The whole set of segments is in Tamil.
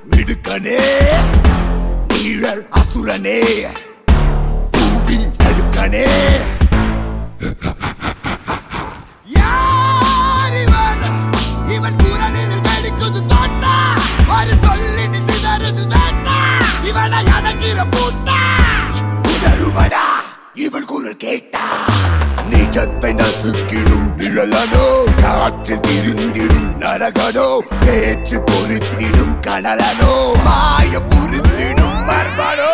மிடுக்கனே நீழல் அசுரனே பூவின் தடுக்கனே யார் இவன்? இவன் குரலில் வெடிக்குது தோட்டா. ஒரு சொல்லில் சிதறுது வேட்டா. இவனை அடக்கிற பூட்டா. உதறுவதா இவன் குரல் கேட்டா நிஜத்தை நசுக்கிடும் நிழலனோ காற்றில் திருந்திடும் நரகனோ பேச்சு பொருத்திடும் கனலனோ மாய புரிந்திடும் மர்மனோ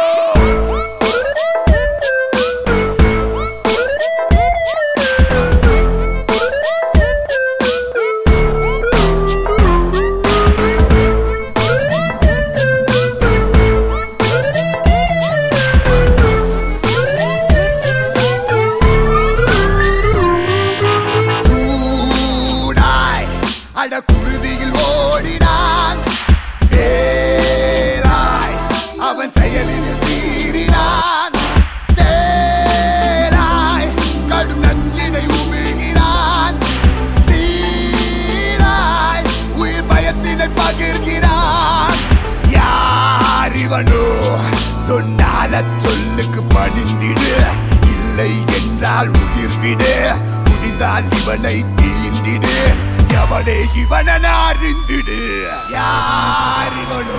சூடாய் அட குருதியில் ஓடினான் வேலாய் அவன் செயலில் சீறினான் தேராய் கடும் நஞ்சினை உமிழ்கிறான் சீராய் உயிர் பயத்தினை பகிர்கிறான் யார் இவனோ சொன்னால சொல்லுக்கு பணிந்திடு இல்லை என்றால் உயிர் விடு முடிந்தால் இவனை தீண்டிடு எவனே இவனை அறிந்திடு யார் இவனோ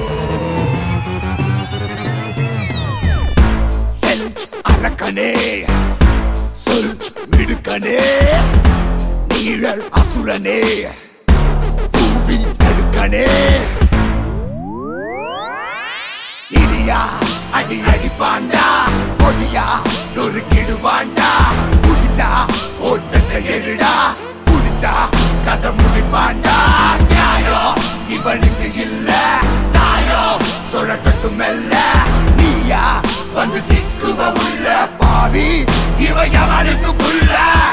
செல் அரக்கனே சொல் மிடுக்கனே நீழல் அசுரனே பூவில் தடுக்கனே இடியா அடி அடிப்பாண்டா பொடியா நொறுக்கிடுவாண்டா புடிச்சா ஓட்டத்தை எடுடா புடிச்சா கதை முடிப்பாண்டா நியாயம் இவனுக்கு இல்ல தாயோ சொல்லட்டும் மெல்ல நீயா வந்து சிக்குவ உள்ள பாவி இவ எவனுக்கு புள்ள